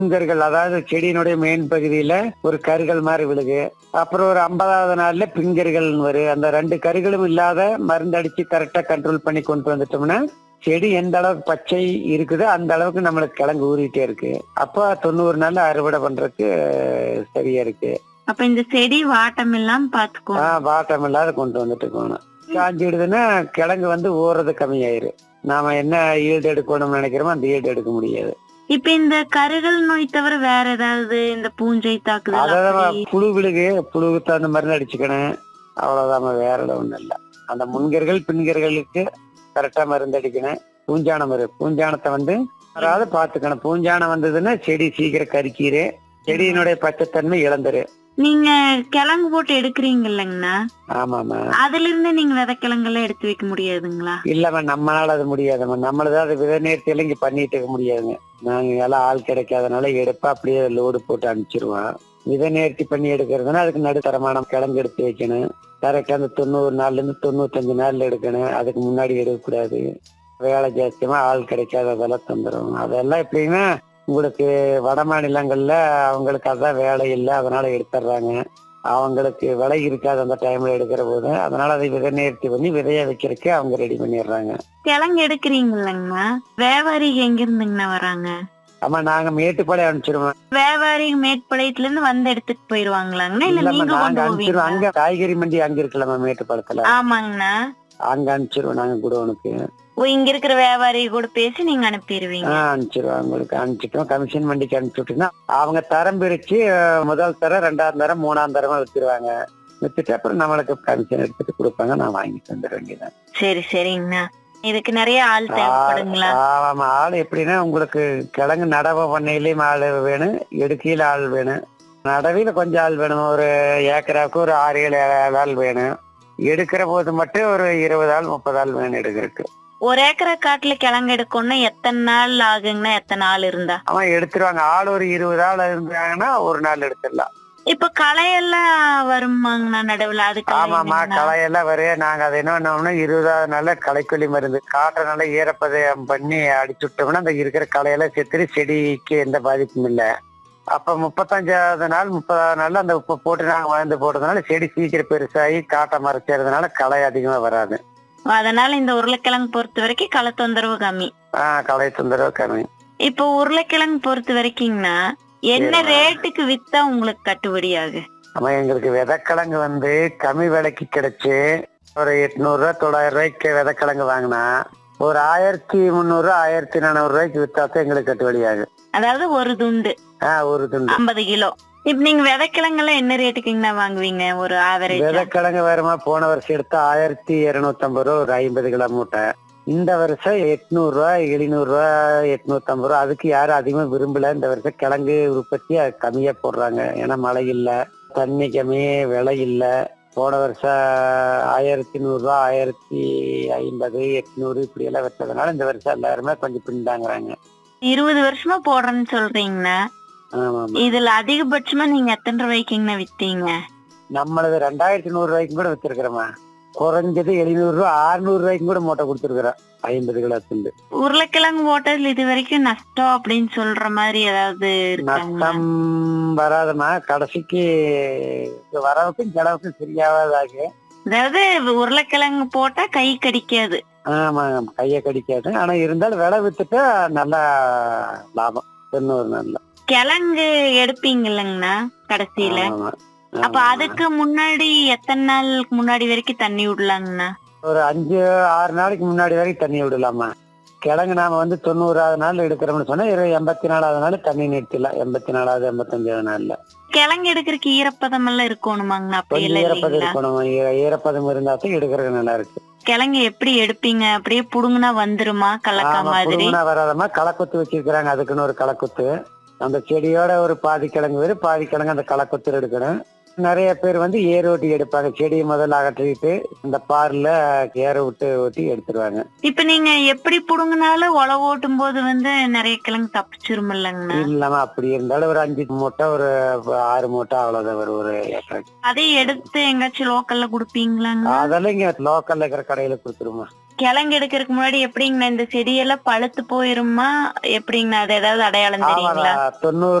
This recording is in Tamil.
புங்கர்கள் அதாவது செடியினுடைய மேன் பகுதியில ஒரு கருகள் மாதிரி விழுகு அப்புறம் ஒரு ஐம்பதாவது நாள்ல பிங்கர்கள் வரும் அந்த ரெண்டு கருகளும் இல்லாத மருந்து அடிச்சு கரெக்டா கண்ட்ரோல் பண்ணி கொண்டு வந்துட்டோம்னா செடி எந்த அளவுக்கு பச்சை இருக்குதோ அந்த அளவுக்கு நம்மளுக்கு கிழங்கு ஊறிட்டே இருக்கு அப்போ தொண்ணூறு நாள்ல அறுவடை பண்றதுக்கு அஹ், சரியா இருக்கு அப்ப இந்த செடி வாட்டம் எல்லாம் பாத்துக்கோ ஆஹ் வாட்டம் இல்லாத கொண்டு வந்துட்டு இருக்கணும் காஞ்சிடுதுன்னா கிழங்கு வந்து ஊறது கம்மியாயிரு நாம என்ன ஈல்டு எடுக்கணும்னு நினைக்கிறோமோ அந்த ஈல்டு எடுக்க முடியாது இப்ப இந்த கருகள் நோய் தவிர வேற ஏதாவது இந்த பூஞ்சை தாக்குதல் அதான் அப்படி? புழு விழுகு புழுவுக்கு தகுந்த மருந்து அடிச்சுக்கணும் அவ்வளவுதான் வேற ஒண்ணும் இல்ல அந்த முன்கர்கள் பின்கர்களுக்கு கரெக்டா மருந்து அடிக்கணும் பூஞ்சானம் வரும் பூஞ்சானத்தை வந்து அதாவது பாத்துக்கணும் பூஞ்சானம் வந்ததுன்னா செடி சீக்கிரம் கறிக்கீரு செடியினுடைய பச்சைத்தன்மை இழந்துரு நீங்க கிழங்கு போட்டு எடுக்கிறீங்க இல்லைங்கண்ணா ஆமாமா அதுல இருந்து நீங்க விதைக்கிழங்கு எல்லாம் எடுத்து வைக்க முடியாதுங்களா இல்லம்மா நம்மளால அது முடியாதும்மா நம்மளதான் அது விதை நேர்த்தியெல்லாம் இங்க பண்ணிட்டு இருக்க முடியாதுங்க நாங்க எல்லாம் ஆள் கிடைக்காதனால எடுப்பா அப்படியே லோடு போட்டு அனுப்பிச்சிருவோம் விதை நேர்த்தி பண்ணி எடுக்கிறதுனா அதுக்கு நடுத்தரமான கிழங்கு எடுத்து வைக்கணும் கரெக்டா அந்த தொண்ணூறு நாள்ல இருந்து தொண்ணூத்தஞ்சு நாள்ல எடுக்கணும் அதுக்கு முன்னாடி எடுக்கக்கூடாது வேலை ஜாஸ்தியமா ஆள் கிடைக்காததெல்லாம் தந்துடும் அதெல்லாம் எப்படின்னா உங்களுக்கு வட மாநிலங்கள்ல அவங்களுக்கு அதான் வேலை இல்லை அதனால எடுத்துடுறாங்க அவங்களுக்கு விலை இருக்காது அந்த டைம்ல எடுக்கிற போது அதனால அதை விதை நேர்த்தி பண்ணி விதைய வைக்கிறதுக்கு அவங்க ரெடி பண்ணிடுறாங்க கிழங்கு எடுக்கிறீங்க இல்லைங்கண்ணா வியாபாரி எங்க இருந்துங்கண்ணா வராங்க ஆமா நாங்க மேட்டுப்பாளையம் அனுப்பிச்சிருவோம் வியாபாரி மேட்டுப்பாளையத்துல இருந்து வந்து எடுத்துட்டு போயிருவாங்களாங்கண்ணா இல்ல இல்லம்மா நீங்க நாங்க கொண்டு அனுப்பிச்சிருவோம் போவீங்க அங்க காய்கறி மண்டி அங்க இருக்கலாமா மேட்டுப்பாளத்துல ஆமாங்கண்ணா அங்க அனுப்பிச்சிருவோம் நாங்க குடோனுக்கு ஓ இங்க இருக்கிற வியாபாரி கூட பேசி நீங்க அனுப்பிடுவீங்க ஆஹ் அனுப்பிச்சிருவோம் அவங்களுக்கு அனுப்பிச்சிட்டோம் கமிஷன் மண்டிக்கு அனுப்பிச்சு விட்டோம்னா அவங்க தரம் பிரிச்சு அஹ், முதல் தரம் ரெண்டாம் தரம் மூணாம் தரமா வித்துருவாங்க வித்துட்டு அப்புறம் நம்மளுக்கு கமிஷன் எடுத்துட்டு கொடுப்பாங்க நான் வாங்கிட்டு வந்துட வேண்டியதான் சரி சரிங்கண்ணா இதுக்கு நிறைய ஆள் தேவைப்படுங்களா ஆமா ஆள் எப்படின்னா உங்களுக்கு கிழங்கு நடவு பண்ணையிலயும் ஆள் வேணும் எடுக்கையில ஆள் வேணும் நடவையில கொஞ்சம் ஆள் வேணும் ஒரு ஏக்கராவுக்கு ஒரு ஆறு ஏழு ஆள் வேணும் எடுக்கிற போது மட்டும் ஒரு இருபது ஆள் முப்பது ஆள் வேணும் எடுக்கிறதுக்கு ஒரு ஏக்கரை காட்டுல கிழங்கு எடுக்கணும்னா எத்தனை நாள் ஆகுங்கண்ணா எத்தனை ஆள் இருந்தா அவன் எடுத்துருவாங்க ஆள் ஒரு இருபது ஆள் இருந்தாங்கன்னா ஒரு நாள் எடுத்துடலாம் இப்ப களையெல்லாம் வருமாங்கண்ணா நடுவுல அதுக்கு ஆமாமா களையெல்லாம் வரும் நாங்க அதை என்ன பண்ணோம்னா இருபதாவது நாள்ல களைக்கொல்லி மருந்து காற்றை நல்லா ஈரப்பதம் பண்ணி அடிச்சு விட்டோம்னா அந்த இருக்கிற களையெல்லாம் செத்துட்டு செடிக்கு எந்த பாதிப்பும் இல்லை அப்ப முப்பத்தஞ்சாவது நாள் முப்பதாவது நாள்ல அந்த உப்பு போட்டு நாங்க மருந்து போட்டதுனால செடி சீக்கிரம் பெருசாகி காட்டை மறைச்சதுனால களை அதிகமா வராது அதனால இந்த உருளைக்கிழங்கு பொறுத்த வரைக்கும் களை தொந்தரவு கம்மி ஆஹ் களை தொந்தரவு கம்மி இப்போ உருளைக்கிழங்கு பொறுத்த வரைக்குங்கண்ணா என்ன சரிம்மா. ரேட்டுக்கு வித்தா உங்களுக்கு கட்டுப்படி ஆகு ஆமா எங்களுக்கு விதைக்கிழங்கு வந்து கம்மி விலைக்கு கிடைச்சு ஒரு எட்நூறு ரூபா தொள்ளாயிரம் ரூபாய்க்கு விதைக்கிழங்கு வாங்கினா ஒரு ஆயிரத்தி முந்நூறு ரூபா ஆயிரத்தி நானூறு ரூபாய்க்கு வித்தாத்தான் எங்களுக்கு கட்டுப்படி ஆகும் அதாவது ஒரு துண்டு ஆஹ் ஒரு துண்டு ஐம்பது கிலோ இப்ப நீங்க விதைக்கிழங்கு எல்லாம் என்ன ரேட்டுக்குங்கண்ணா வாங்குவீங்க ஒரு ஆவரேஜ் விதைக்கிழங்கு வருமா போன வருஷம் எடுத்தா ஆயிரத்தி இருநூத்தி ஐம்பது ரூபா ஒரு ஐம்பது கிலோ மூட்டை இந்த வருஷம் எட்நூறு ரூபா எழுநூறு ரூபா எட்நூத்தி ஐம்பது ரூபா அதுக்கு யாரும் அதிகமா விரும்பல இந்த வருஷம் கிழங்கு உற்பத்தி கம்மியா போடுறாங்க ஏன்னா மழை இல்ல தண்ணி கம்மி விலை இல்ல போன வருஷம் ஆயிரத்தி நூறு ரூபா ஆயிரத்தி ஐம்பது எட்நூறு இப்படி எல்லாம் வச்சதுனால இந்த வருஷம் எல்லாருமே கொஞ்சம் பின்தாங்குறாங்க இருபது வருஷமா போடுறேன்னு சொல்றீங்கண்ணா ஆமா ஆமா இதுல அதிகபட்சமா நீங்க எத்தனை ரூபாய்க்குங்கண்ணா வித்தீங்க நம்மளது ரெண்டாயிரத்தி நூறு ரூபாய்க்கும் கூட வித்துருக்கிறோமா குறைஞ்சது எழுநூறு ரூபா அறுநூறு ரூபாய்க்கும் கூட மூட்டை கொடுத்துருக்குறோம் ஐம்பது கிலோ துண்டு உருளைக்கிழங்கு போட்டதுல இது வரைக்கும் நஷ்டம் அப்படின்னு சொல்ற மாதிரி ஏதாவது இருக்காங்களா நஷ்டம் வராதமா கடைசிக்கு வரவுக்கும் செலவுக்கும் சரியாவதாக அதாவது உருளைக்கிழங்கு போட்டா கை கடிக்காது ஆமா கையை கடிக்காது ஆனா இருந்தாலும் விலை வித்துட்டா நல்லா லாபம் தொண்ணூறு நல்ல கிழங்கு எடுப்பீங்க இல்லைங்கண்ணா கடைசியில அப்ப அதுக்கு முன்னாடி எத்தனை நாளுக்கு முன்னாடி வரைக்கும் தண்ணி விடலாங்கண்ணா ஒரு அஞ்சு ஆறு நாளைக்கு முன்னாடி வரைக்கும் தண்ணி விடலாமா கிழங்கு நாம வந்து தொண்ணூறாவது நாள் எடுக்கிறோம்னு சொன்னா இருபது எண்பத்தி நாலாவது நாள் தண்ணி நிறுத்திடலாம் எண்பத்தி நாலாவது எண்பத்தஞ்சாவது நாள்ல கிழங்கு எடுக்கிறதுக்கு ஈரப்பதம் எல்லாம் இருக்கணுமாங்கண்ணா அப்படி கொஞ்சம் எல்லாம் ஈரப்பதம் இல்லைங்களா இருக்கணும் ஈர- ஈரப்பதம் இருந்தா தான் எடுக்கிறது நல்லா இருக்கு கிழங்கு எப்படி எடுப்பீங்க அப்படியே புடுங்குனா வந்துருமா கலக்கா ஆமா, மாதிரி புடுங்கினா வராதமா களக்குத்து வச்சிருக்கிறாங்க அதுக்குன்னு ஒரு களக்குத்து அந்த செடியோட ஒரு பாதி கிழங்கு வரும் பாதி கிழங்கு அந்த களக்குத்து எடுக்கணும் நிறைய பேர் வந்து ஏர் ஓட்டி எடுப்பாங்க செடியை முதல்ல அகற்றிட்டு இந்த பார்ல ஏற விட்டு ஓட்டி எடுத்துருவாங்க இப்ப நீங்க எப்படி புடுங்கினாலும் உழவு ஓட்டும் போது வந்து நிறைய கிழங்கு தப்பிச்சிரும் இல்லைங்கண்ணா இல்லாம அப்படி இருந்தாலும் ஒரு அஞ்சு மூட்டை ஒரு ஆறு மூட்டை அவ்வளவுதான் வரும் ஒரு ஏக்கருக்கு அதை எடுத்து எங்காச்சும் லோக்கல்ல குடுப்பீங்களாங்க அதெல்லாம் இங்க லோக்கல்ல இருக்கிற கடையில கொடுத்துருமா கிழங்கு எடுக்கிறதுக்கு முன்னாடி எப்படிங்கண்ணா இந்த செடியெல்லாம் பழுத்து போயிருமா எப்படிங்கண்ணா அது ஏதாவது அடையாளம் தெரியுங்களா ஆமாடா தொண்ணூறு